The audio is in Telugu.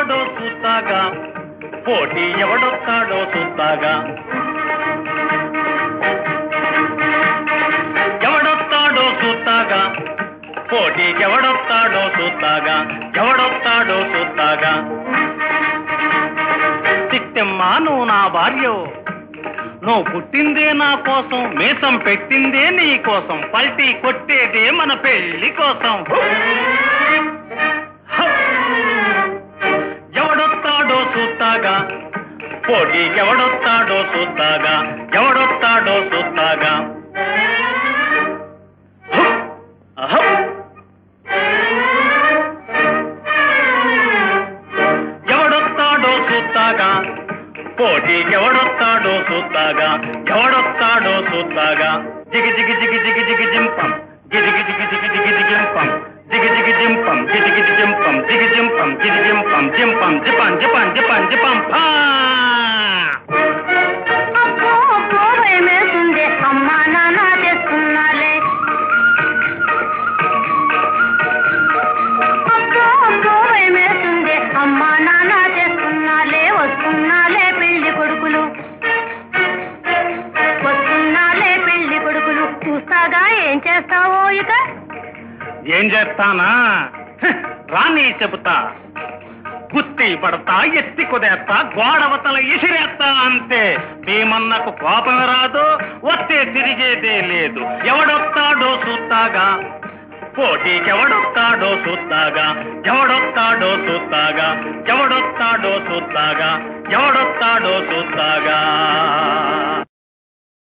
ఎవడొస్తాడో చూస్తాగా పోటీ ఎవడొస్తాడో చూస్తాగా ఎవడొస్తాడో చూస్తాగా పోటీకి ఎవడొస్తాడో చూస్తాగా ఎవడొస్తాడో చూస్తాగా చిట్టమ్మా నువ్వు నా భార్యో నువ్వు పుట్టిందే నా కోసం మీసం పెట్టిందే నీ కోసం పల్టీ కొట్టేదే మన పెళ్లి కోసం ఎవడొస్తాడో చూస్తాగా పోటీకి ఎవడొస్తాడో చూస్తాగా ఎవడొస్తాడో చూస్తాగా అహం. ఎవడొస్తాడో చూస్తాగా పోటీకి ఎవడొస్తాడో చూస్తాగా ఎవడొస్తాడో చూస్తాగా జిగి జిగి జిగి జిగి జిగి జింపం గిజి గిజి గిజి గిజి గిజి జింపం జిగి జిగి జింపం గిజి గిజి జింపం జిగి జింపం గిజి జింపం జింపం జిపం జిపం జిపం జిపం ఫా అబ్బో అబ్బో భయమేస్తుంది అమ్మా నాన్న చేస్తున్నాలే అబ్బో అబ్బో భయమేస్తుంది అమ్మా నాన్న చేస్తున్నాలే వస్తున్నాలే పెళ్లి కొడుకులు వస్తున్నాలే పెళ్లి కొడుకులు చూస్తాగా ఏం చేస్తావో ఇక ఏం చేస్తానా హ్, రాని చెబుతా కుత్తి పడతా ఎత్తి కుదేస్తా గోడవతల ఇసిరేస్తా అంతే భీమన్నకు కోపం రాదు వస్తే తిరిగేదే లేదు ఎవడొస్తాడో చూస్తాగా పోటీకి ఎవడొస్తాడో చూస్తాగా ఎవడొస్తాడో చూస్తాగా ఎవడొస్తాడో చూస్తాగా ఎవడొస్తాడో చూస్తాగా